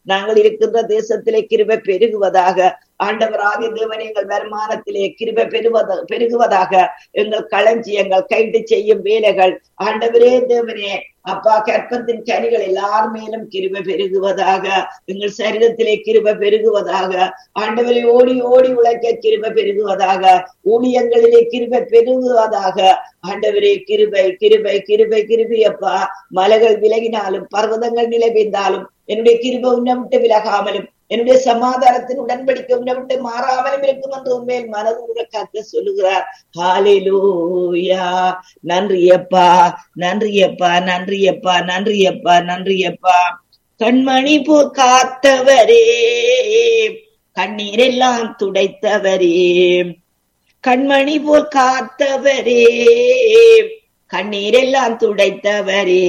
நாங்கள் இருக்கின்ற தேசத்திலே கிருபை பெருகுவதாக ஆண்டவராகிய தேவன் எங்கள் வருமானத்திலே கிருபை பெறுவத பெருகுவதாக எங்கள் களஞ்சியங்கள் கைது செய்யும் வேலைகள் ஆண்டவரே தேவனே அப்பா கற்பத்தின் கனிகள் எல்லார் மேலும் கிருபை பெருகுவதாக எங்கள் சரீரத்திலே கிருபை பெருகுவதாக ஆண்டவரை ஓடி ஓடி உழைக்க கிருபை பெருகுவதாக ஊழியங்களிலே கிருபை பெருகுவதாக ஆண்டவரே கிருபை கிருபை கிருபை கிருபி அப்பா மலைகள் விலகினாலும் பர்வதங்கள் நிலை பெய்ந்தாலும் என்னுடைய கிருபை உன்னை விட்டு விலகாமலும் என்னுடைய சமாதானத்தின் உடன்படிக்கை உன்னை விட்டு மாறாமலும் இருக்கும் என்று உண்மையில் மனது கத்த சொல்லுகிறார் ஹாலேலூயா நன்றியப்பா நன்றியப்பா நன்றியப்பா நன்றியப்பா நன்றியப்பா கண்மணி போ காத்தவரே கண்ணீரெல்லாம் துடைத்தவரே கண்மணி போல் காத்தவரே கண்ணீரெல்லாம் துடைத்தவரே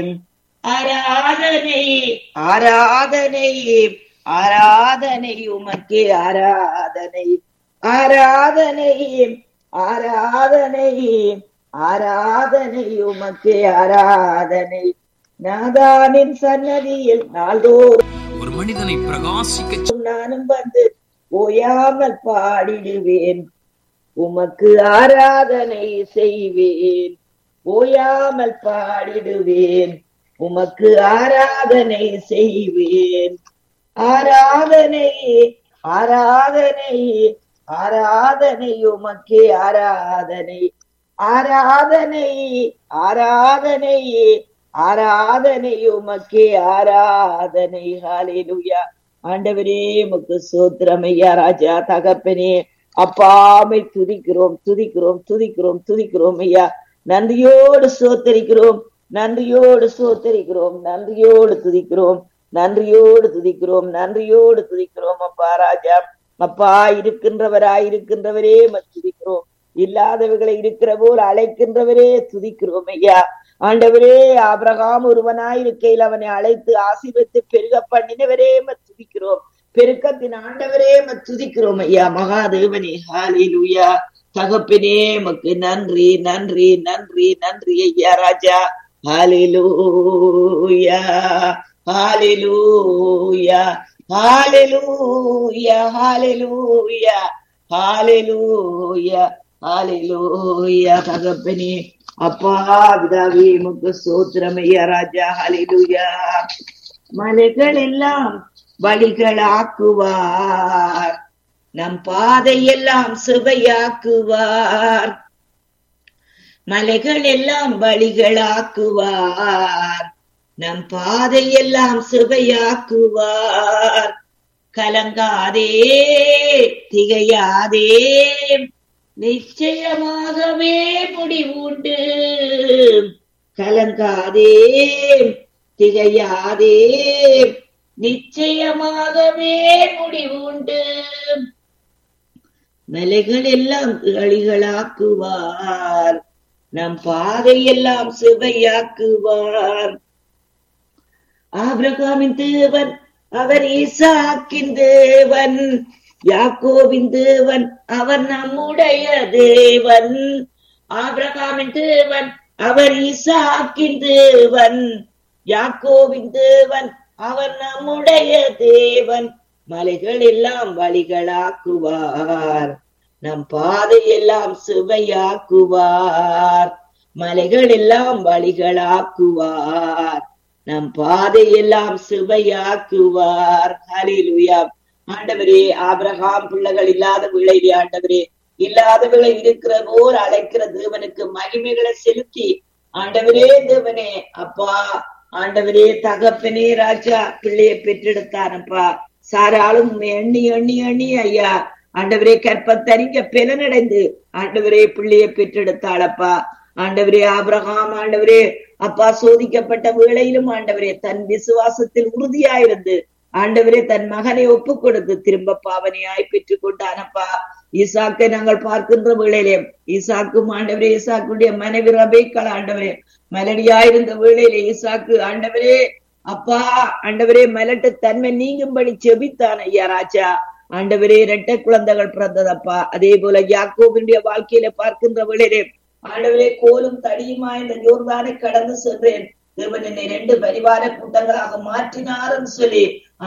ஆராதனை ஆராதனை ஆராதனை உமக்கே ஆராதனை ஆராதனை ஆராதனை ஆராதனை உமக்கே ஆராதனை நாதானின் சன்னதியில் நாள்தோறும் ஒரு மனிதனை பிரகாசிக்க நானும் வந்து ஓயாமல் பாடிடுவேன் உமக்கு ஆராதனை செய்வேன் ஓயாமல் பாடிடுவேன் உமக்கு ஆராதனை செய்வேன் ஆராதனை ஆராதனை ஆராதனை உமக்கே ஆராதனை ஆராதனை ஆராதனை ஆராதனை உமக்கே ஆராதனை ஹalleluya ஆண்டவரே உமக்கு சோத்திரம் ஐயா ராஜா தகப்பனே அப்பாமை துதிக்கிறோம் துதிக்கிறோம் துதிக்கிறோம் துதிக்கிறோம் ஐயா நன்றியோடு சோத்தரிக்கிறோம் நன்றியோடு சோத்தரிக்கிறோம் நன்றியோடு துதிக்கிறோம் நன்றியோடு துதிக்கிறோம் நன்றியோடு துதிக்கிறோம் அப்பா ராஜா அப்பா இருக்கின்றவராய் இருக்கின்றவரே துதிக்கிறோம் இல்லாதவர்களை இருக்கிற போல் அழைக்கின்றவரே துதிக்கிறோம் ஐயா ஆண்டவரே ஆபிரகாம் ஒருவனாய் இருக்கையில் அவனை அழைத்து ஆசீர்வத்து பெருக பண்ணினவரே துதிக்கிறோம் பெருக்கத்தின் ஆண்டவரே துதிக்கிறோம் ஐயா மகாதேவனே ஹாலிலுயா தகப்பினே மக்கு நன்றி நன்றி நன்றி நன்றி ஐயா ராஜா hallelujah hallelujah hallelujah hallelujah hallelujah hallelujah தகப்பனே அப்பா பிதாவே முக்கு சோத்திரமையா ராஜா ஹலிலுயா மலைகள் எல்லாம் வழிகளாக்குவார் நம் பாதையெல்லாம் சுவையாக்குவார் மலைகள் எல்லாம் வழிகளாக்குவார் நம் பாதையெல்லாம் சுவையாக்குவார் கலங்காதே திகையாதே நிச்சயமாகவே முடிவுண்டு கலங்காதே திகையாதே நிச்சயமாகவே முடிவுண்டு மலைகள் எல்லாம் அழிகளாக்குவார் நம் பாதையெல்லாம் சுவையாக்குவார் ஆபிரகாமின் தேவன் அவர் ஈசாக்கின் தேவன் யாக்கோவின் தேவன் அவர் நம்முடைய தேவன் ஆபிரகாமின் தேவன் அவர் ஈசாக்கின் தேவன் யாக்கோவின் தேவன் அவர் நம்முடைய தேவன் மலைகள் எல்லாம் வழிகளாக்குவார் நம் பாதையெல்லாம் சுவையாக்குவார் மலைகள் எல்லாம் வழிகளாக்குவார் நம் பாதையெல்லாம் சுவையாக்குவார் ஹலிலுயா ஆண்டவரே ஆபிரகாம் பிள்ளைகள் இல்லாத விளைவி ஆண்டவரே இல்லாதவர்களை இருக்கிற போர் அழைக்கிற தேவனுக்கு மகிமைகளை செலுத்தி ஆண்டவரே தேவனே அப்பா ஆண்டவரே தகப்பனே ராஜா பிள்ளைய பெற்றெடுத்தானப்பா சாராலும் எண்ணி எண்ணி எண்ணி ஐயா ஆண்டவரே கற்பத்தறிங்க பெலனடைந்து ஆண்டவரே பிள்ளைய பெற்றெடுத்தாளப்பா ஆண்டவரே ஆபிரகாம் ஆண்டவரே அப்பா சோதிக்கப்பட்ட வேளையிலும் ஆண்டவரே தன் விசுவாசத்தில் உறுதியாயிருந்து ஆண்டவரே தன் மகனை ஒப்பு கொடுத்து திரும்ப பாவனையாய் பெற்றுக் கொண்டானப்பா ஈசாக்கை நாங்கள் பார்க்கின்ற வேளையிலே ஈசாக்கும் ஆண்டவரே ஈசாக்குடைய மனைவி ரபேக்கள் ஆண்டவரே மலடியாயிருந்த வேளையிலே ஈசாக்கு ஆண்டவரே அப்பா ஆண்டவரே மலட்டு தன்மை நீங்கும்படி செபித்தான் ஐயா ராஜா ஆண்டவரே இரட்டை குழந்தைகள் பிறந்ததப்பா அதே போல யாக்கோபினுடைய வாழ்க்கையில பார்க்கின்ற வேளையிலே ஆண்டவரே கோலும் தடியுமா இந்த யோர்தானை கடந்து சென்றேன் தேவன் என்னை ரெண்டு பரிவார கூட்டங்களாக மாற்றினார்னு சொல்லி